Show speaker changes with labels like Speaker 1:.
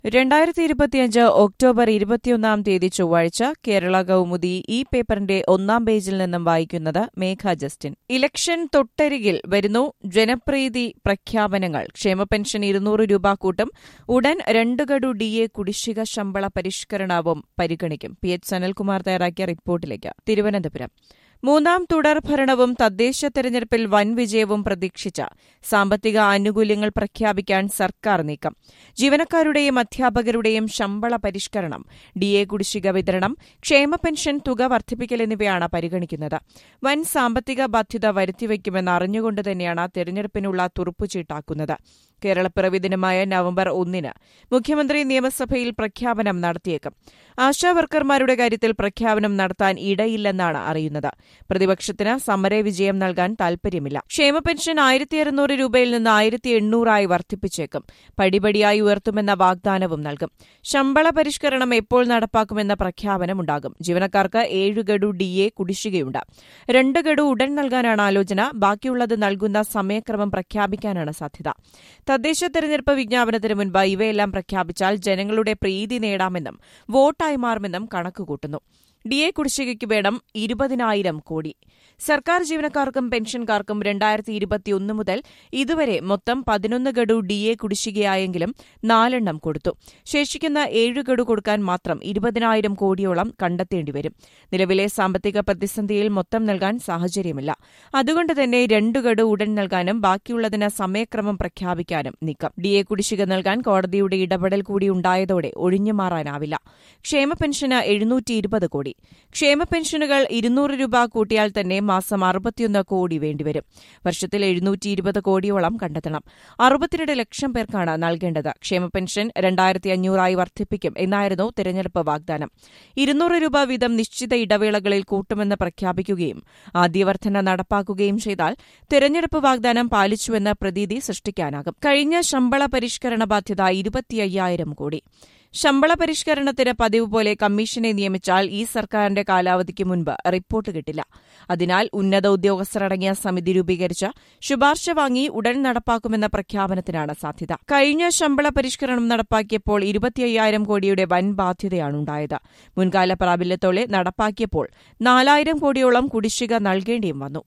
Speaker 1: രണ്ടായിരത്തി ഇരുപത്തിയഞ്ച് ഒക്ടോബർ ഇരുപത്തിയൊന്നാം തീയതി ചൊവ്വാഴ്ച കേരള കൗമുദി ഈ പേപ്പറിന്റെ ഒന്നാം പേജിൽ നിന്നും വായിക്കുന്നത് മേഘ ജസ്റ്റിൻ ഇലക്ഷൻ തൊട്ടരികിൽ വരുന്നു ജനപ്രീതി പ്രഖ്യാപനങ്ങൾ ക്ഷേമ പെൻഷൻ ഇരുന്നൂറ് രൂപ കൂട്ടും ഉടൻ രണ്ട് ഗഡു ഡി എ കുടിശ്ശിക ശമ്പള പരിഷ്കരണവും പരിഗണിക്കും പി എച്ച് സനൽകുമാർ തയ്യാറാക്കിയ റിപ്പോർട്ടിലേക്ക് തിരുവനന്തപുരം മൂന്നാം തുടർ ഭരണവും തദ്ദേശ തെരഞ്ഞെടുപ്പിൽ വൻ വിജയവും പ്രതീക്ഷിച്ച സാമ്പത്തിക ആനുകൂല്യങ്ങൾ പ്രഖ്യാപിക്കാൻ സർക്കാർ നീക്കം ജീവനക്കാരുടെയും അധ്യാപകരുടെയും ശമ്പള പരിഷ്കരണം ഡിഎ കുടിശ്ശിക വിതരണം ക്ഷേമ പെൻഷൻ തുക വർദ്ധിപ്പിക്കൽ എന്നിവയാണ് പരിഗണിക്കുന്നത് വൻ സാമ്പത്തിക ബാധ്യത വരുത്തിവെക്കുമെന്ന് അറിഞ്ഞുകൊണ്ട് തന്നെയാണ് തെരഞ്ഞെടുപ്പിനുള്ള തുറുപ്പുചീട്ടാക്കുന്നത് കേരളപ്പിറവി ദിനമായ നവംബർ ഒന്നിന് മുഖ്യമന്ത്രി നിയമസഭയിൽ പ്രഖ്യാപനം നടത്തിയേക്കും ആശാവർക്കർമാരുടെ കാര്യത്തിൽ പ്രഖ്യാപനം നടത്താൻ ഇടയില്ലെന്നാണ് അറിയുന്നത് പ്രതിപക്ഷത്തിന് സമരവിജയം നൽകാൻ താൽപര്യമില്ല ക്ഷേമ പെൻഷൻ ആയിരത്തി അറുന്നൂറ് രൂപയിൽ നിന്ന് ആയിരത്തി എണ്ണൂറായി വർദ്ധിപ്പിച്ചേക്കും പടിപടിയായി ഉയർത്തുമെന്ന വാഗ്ദാനവും നൽകും ശമ്പള പരിഷ്കരണം എപ്പോൾ നടപ്പാക്കുമെന്ന പ്രഖ്യാപനമുണ്ടാകും ജീവനക്കാർക്ക് ഏഴ് ഗഡു ഡി എ കുടിശ്ശികയുണ്ട് രണ്ട് ഗഡു ഉടൻ നൽകാനാണ് ആലോചന ബാക്കിയുള്ളത് നൽകുന്ന സമയക്രമം പ്രഖ്യാപിക്കാനാണ് സാധ്യത തദ്ദേശ തെരഞ്ഞെടുപ്പ് വിജ്ഞാപനത്തിന് മുൻപ് ഇവയെല്ലാം പ്രഖ്യാപിച്ചാൽ ജനങ്ങളുടെ പ്രീതി നേടാമെന്നും വോട്ടായി മാറുമെന്നും കണക്കുകൂട്ടുന്നു ഡി എ കുടിശ്ശികയ്ക്ക് വേണം ഇരുപതിനായിരം കോടി സർക്കാർ ജീവനക്കാർക്കും പെൻഷൻകാർക്കും രണ്ടായിരത്തി ഇരുപത്തിയൊന്ന് മുതൽ ഇതുവരെ മൊത്തം പതിനൊന്ന് ഗഡു ഡി എ കുടിശ്ശികയായെങ്കിലും നാലെണ്ണം കൊടുത്തു ശേഷിക്കുന്ന ഏഴ് ഗഡു കൊടുക്കാൻ മാത്രം ഇരുപതിനായിരം കോടിയോളം കണ്ടെത്തേണ്ടിവരും നിലവിലെ സാമ്പത്തിക പ്രതിസന്ധിയിൽ മൊത്തം നൽകാൻ സാഹചര്യമില്ല അതുകൊണ്ട് തന്നെ രണ്ടു ഗഡു ഉടൻ നൽകാനും ബാക്കിയുള്ളതിന് സമയക്രമം പ്രഖ്യാപിക്കാനും നീക്കം ഡി എ കുടിശ്ശിക നൽകാൻ കോടതിയുടെ ഇടപെടൽ കൂടി ഉണ്ടായതോടെ ഒഴിഞ്ഞുമാറാനാവില്ല ക്ഷേമ പെൻഷന് എഴുന്നൂറ്റി ഇരുപത് കോടി ക്ഷേമ പെൻഷനുകൾ ഇരുന്നൂറ് രൂപ കൂട്ടിയാൽ തന്നെ മാസം അറുപത്തിയൊന്ന് കോടി വേണ്ടിവരും വർഷത്തിൽ എഴുന്നൂറ്റി ഇരുപത് കോടിയോളം കണ്ടെത്തണം അറുപത്തിരണ്ട് ലക്ഷം പേർക്കാണ് നൽകേണ്ടത് ക്ഷേമ പെൻഷൻ രണ്ടായിരത്തി അഞ്ഞൂറായി വർദ്ധിപ്പിക്കും എന്നായിരുന്നു തെരഞ്ഞെടുപ്പ് വാഗ്ദാനം ഇരുന്നൂറ് രൂപ വീതം നിശ്ചിത ഇടവേളകളിൽ കൂട്ടുമെന്ന് പ്രഖ്യാപിക്കുകയും ആദ്യവർദ്ധന നടപ്പാക്കുകയും ചെയ്താൽ തെരഞ്ഞെടുപ്പ് വാഗ്ദാനം പാലിച്ചുവെന്ന പ്രതീതി സൃഷ്ടിക്കാനാകും കഴിഞ്ഞ ശമ്പള പരിഷ്കരണ ബാധ്യത ഇരുപത്തിയ്യായിരം കോടി ശമ്പള പരിഷ്കരണത്തിന് പതിവ് പോലെ കമ്മീഷനെ നിയമിച്ചാൽ ഈ സർക്കാരിന്റെ കാലാവധിക്ക് മുൻപ് റിപ്പോർട്ട് കിട്ടില്ല അതിനാൽ ഉന്നത ഉദ്യോഗസ്ഥരടങ്ങിയ സമിതി രൂപീകരിച്ച് ശുപാർശ വാങ്ങി ഉടൻ നടപ്പാക്കുമെന്ന പ്രഖ്യാപനത്തിനാണ് സാധ്യത കഴിഞ്ഞ ശമ്പള പരിഷ്കരണം നടപ്പാക്കിയപ്പോൾ ഇരുപത്തിയ്യായിരം കോടിയുടെ വൻ ബാധ്യതയാണുണ്ടായത് മുൻകാല പ്രാബല്യത്തോടെ നടപ്പാക്കിയപ്പോൾ നാലായിരം കോടിയോളം കുടിശ്ശിക നൽകേണ്ടിയും വന്നു